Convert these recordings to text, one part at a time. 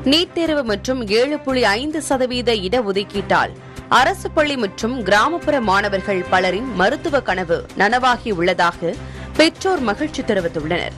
NEET தேர்வு மற்றும் ஏழு புள்ளி ஐந்து சதவீத இடஒதுக்கீட்டால் அரசு பள்ளி மற்றும் கிராமப்புற மாணவர்கள் பலரின் மருத்துவ கனவு நனவாகி உள்ளதாக பெற்றோர் மகிழ்ச்சி தெரிவித்துள்ளனர்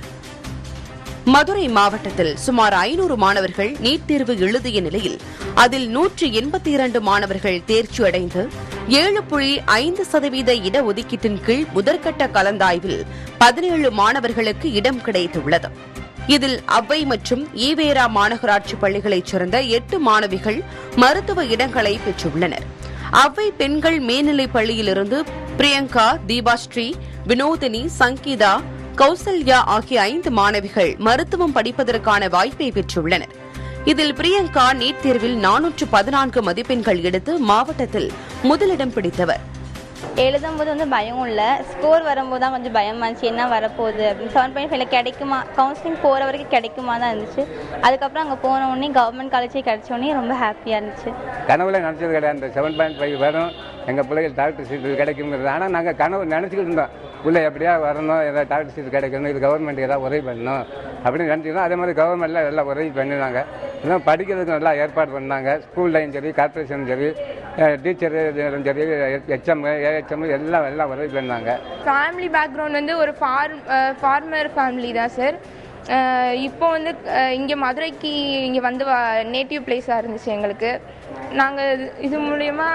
மதுரை மாவட்டத்தில் சுமார் ஐநூறு மாணவர்கள் நீட் தேர்வு எழுதிய நிலையில் அதில் நூற்றி எண்பத்தி இரண்டு மாணவர்கள் தேர்ச்சி அடைந்து ஏழு புள்ளி ஐந்து சதவீத இடஒதுக்கீட்டின் கீழ் முதற்கட்ட கலந்தாய்வில் பதினேழு மாணவர்களுக்கு இடம் கிடைத்துள்ளது இதில் அவ்வை மற்றும் ஈவேரா மாநகராட்சி பள்ளிகளைச் சேர்ந்த எட்டு மாணவிகள் மருத்துவ இடங்களை பெற்றுள்ளனர் அவ்வை பெண்கள் மேல்நிலைப் பள்ளியிலிருந்து பிரியங்கா தீபாஸ்ரீ வினோதினி சங்கீதா கௌசல்யா ஆகிய ஐந்து மாணவிகள் மருத்துவம் படிப்பதற்கான வாய்ப்பை பெற்றுள்ளனர் இதில் பிரியங்கா நீட் தேர்வில் நானூற்று பதினான்கு மதிப்பெண்கள் எடுத்து மாவட்டத்தில் முதலிடம் பிடித்தவர் எழுதும்போது வந்து பயம் இல்லை ஸ்கோர் வரும்போது தான் கொஞ்சம் பயமாக இருந்துச்சு என்ன வரப்போகுது அப்படின்னு செவன் பாயிண்ட் ஃபைவ்ல கிடைக்குமா கவுன்சிலிங் போகிற வரைக்கும் கிடைக்குமா தான் இருந்துச்சு அதுக்கப்புறம் அங்கே போன உடனே கவர்மெண்ட் காலேஜே கிடைச்சோடனே ரொம்ப ஹாப்பியாக இருந்துச்சு கனவுல நினச்சது கிடையாது அந்த செவன் பாயிண்ட் ஃபைவ் வரும் எங்கள் பிள்ளைகள் டாக்டர் சீட் கிடைக்குங்கிறது ஆனால் நாங்கள் கனவு நினச்சிக்கிட்டு இருந்தோம் உள்ள எப்படியா வரணும் ஏதாவது டாக்டர் சீட் கிடைக்கணும் இது கவர்மெண்ட் ஏதாவது உதவி பண்ணணும் அப்படின்னு நினச்சிருந்தோம் அதே மாதிரி கவர்மெண்ட்டில் எல்லாம் உதவி பண்ணினாங்க இதெல்லாம் படிக்கிறதுக்கு நல்லா ஏற்பாடு பண்ணாங்க ஸ்கூல்லையும் சரி கார்பரேஷனும் சரி டீச்சரு சரி ஹெச்எம் ஏஹெச்எம் எல்லாம் எல்லாம் உதவி பண்ணாங்க ஃபேமிலி பேக்ரவுண்ட் வந்து ஒரு ஃபார்ம் ஃபார்மர் ஃபேமிலி தான் சார் இப்போ வந்து இங்கே மதுரைக்கு இங்கே வந்து நேட்டிவ் பிளேஸாக இருந்துச்சு எங்களுக்கு நாங்கள் இது மூலயமா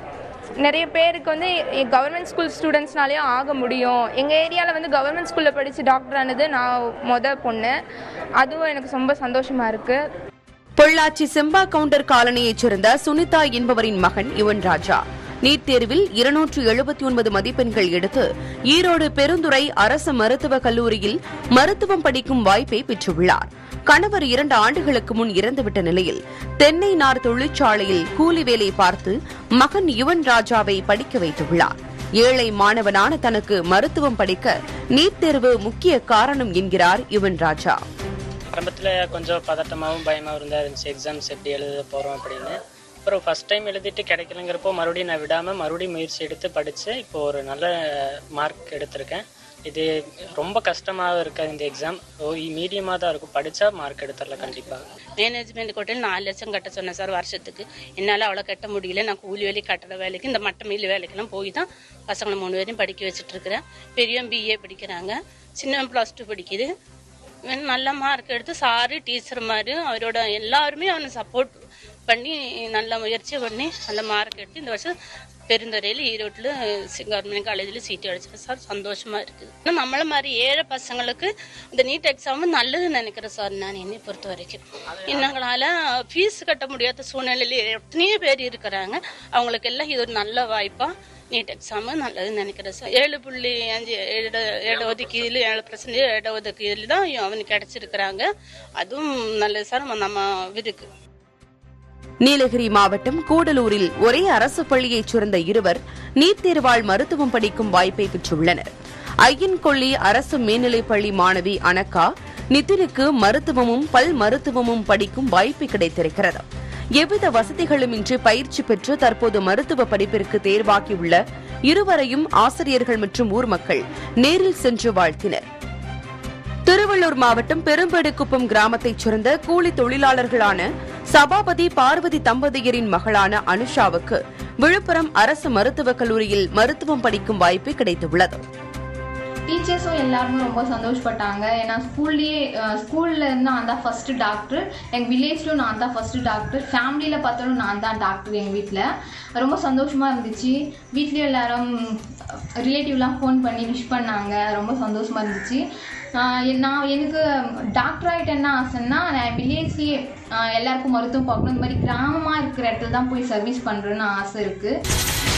நிறைய பேருக்கு வந்து கவர்மெண்ட் ஸ்கூல் ஸ்டூடெண்ட்ஸ்னாலேயும் ஆக முடியும் எங்கள் ஏரியாவில் வந்து கவர்மெண்ட் ஸ்கூலில் படித்து டாக்டர் ஆனது நான் மொத பொண்ணு அதுவும் எனக்கு ரொம்ப சந்தோஷமாக இருக்குது பொள்ளாச்சி செம்பா கவுண்டர் காலனியைச் சேர்ந்த சுனிதா என்பவரின் மகன் யுவன் ராஜா நீட் தேர்வில் இருநூற்று எழுபத்தி ஒன்பது மதிப்பெண்கள் எடுத்து ஈரோடு பெருந்துறை அரசு மருத்துவக் கல்லூரியில் மருத்துவம் படிக்கும் வாய்ப்பை பெற்றுள்ளார் கணவர் இரண்டு ஆண்டுகளுக்கு முன் இறந்துவிட்ட நிலையில் தென்னை நார் தொழிற்சாலையில் கூலி வேலை பார்த்து மகன் யுவன் ராஜாவை படிக்க வைத்துள்ளார் ஏழை மாணவனான தனக்கு மருத்துவம் படிக்க நீட் தேர்வு முக்கிய காரணம் என்கிறார் யுவன் ராஜா ஆரம்பத்தில் கொஞ்சம் பதட்டமாகவும் பயமாகவும் தான் இருந்துச்சு எக்ஸாம்ஸ் எப்படி எழுத போகிறோம் அப்படின்னு அப்புறம் ஃபஸ்ட் டைம் எழுதிட்டு கிடைக்கலங்கிறப்போ மறுபடியும் நான் விடாமல் மறுபடியும் முயற்சி எடுத்து படித்து இப்போ ஒரு நல்ல மார்க் எடுத்திருக்கேன் இது ரொம்ப கஷ்டமாக இருக்காது இந்த எக்ஸாம் மீடியமாக தான் இருக்கும் படித்தா மார்க் எடுத்துடலாம் கண்டிப்பாக மேனேஜ்மெண்ட் கோட்டையில் நாலு லட்சம் கட்ட சொன்னேன் சார் வருஷத்துக்கு என்னால் அவ்வளோ கட்ட முடியல நான் கூலி வேலை கட்டட வேலைக்கு இந்த மட்ட மில் வேலைக்கெல்லாம் போய் தான் பசங்களை மூணு பேரையும் படிக்க வச்சுட்டு இருக்கிறேன் பெரியவன் பிஏ படிக்கிறாங்க சின்னவன் ப்ளஸ் டூ படிக்குது இவன் நல்ல மார்க் எடுத்து சாரு டீச்சர் மாதிரி அவரோட எல்லாருமே அவனை சப்போர்ட் பண்ணி நல்ல முயற்சி பண்ணி நல்ல மார்க் எடுத்து இந்த வருஷம் பெருந்துறையில் ஈரோட்டில் கவர்மெண்ட் காலேஜில் சீட்டு அடிச்சேன் சார் சந்தோஷமாக இருக்குது ஆனால் நம்மள மாதிரி ஏழை பசங்களுக்கு இந்த நீட் எக்ஸாம் நல்லதுன்னு நினைக்கிறேன் சார் நான் என்னை பொறுத்த வரைக்கும் எங்களால் ஃபீஸ் கட்ட முடியாத சூழ்நிலையில் எத்தனையோ பேர் இருக்கிறாங்க அவங்களுக்கு எல்லாம் இது ஒரு நல்ல வாய்ப்பாக நீட் எக்ஸாமு நல்லதுன்னு நினைக்கிறேன் சார் ஏழு புள்ளி அஞ்சு ஏழு ஏழு ஒதுக்கீதில் ஏழு பர்சன்டேஜ் ஏழு ஒதுக்கீதில் தான் அவனுக்கு கிடச்சிருக்கிறாங்க அதுவும் நல்லது சார் நம்ம இதுக்கு நீலகிரி மாவட்டம் கூடலூரில் ஒரே அரசு பள்ளியைச் சேர்ந்த இருவர் நீட் தேர்வால் மருத்துவம் படிக்கும் வாய்ப்பை பெற்றுள்ளனர் ஐயன்கொள்ளி அரசு மேல்நிலைப் பள்ளி மாணவி அனக்கா நிதினுக்கு மருத்துவமும் பல் மருத்துவமும் படிக்கும் வாய்ப்பு கிடைத்திருக்கிறது எவ்வித வசதிகளுமின்றி பயிற்சி பெற்று தற்போது மருத்துவ படிப்பிற்கு தேர்வாகியுள்ள இருவரையும் ஆசிரியர்கள் மற்றும் ஊர் மக்கள் நேரில் சென்று வாழ்த்தினர் திருவள்ளூர் மாவட்டம் பெரும்பெடுக்குப்பம் கிராமத்தைச் சேர்ந்த கூலி தொழிலாளர்களான சபாபதி பார்வதி தம்பதியரின் மகளான அனுஷாவுக்கு விழுப்புரம் அரசு மருத்துவக் கல்லூரியில் மருத்துவம் படிக்கும் வாய்ப்பு கிடைத்துள்ளது டீச்சர்ஸும் எல்லாருமே ரொம்ப சந்தோஷப்பட்டாங்க ஏன்னா ஸ்கூல்லேயே ஸ்கூலில் இருந்து நான் தான் ஃபஸ்ட்டு டாக்டர் எங்கள் வில்லேஜ்லையும் நான் தான் ஃபஸ்ட்டு டாக்டர் ஃபேமிலியில் பார்த்தாலும் நான் தான் டாக்டர் எங்கள் வீட்டில் ரொம்ப சந்தோஷமாக இருந்துச்சு வீட்லேயும் எல்லாரும் ரிலேட்டிவ்லாம் ஃபோன் பண்ணி விஷ் பண்ணாங்க ரொம்ப சந்தோஷமாக இருந்துச்சு நான் எனக்கு டாக்டர் ஆகிட்டு என்ன ஆசைன்னா நான் வில்லேஜ்லேயே எல்லாருக்கும் மருத்துவம் பார்க்கணும் இந்த மாதிரி கிராமமாக இருக்கிற இடத்துல தான் போய் சர்வீஸ் பண்ணுறேன்னு ஆசை இருக்குது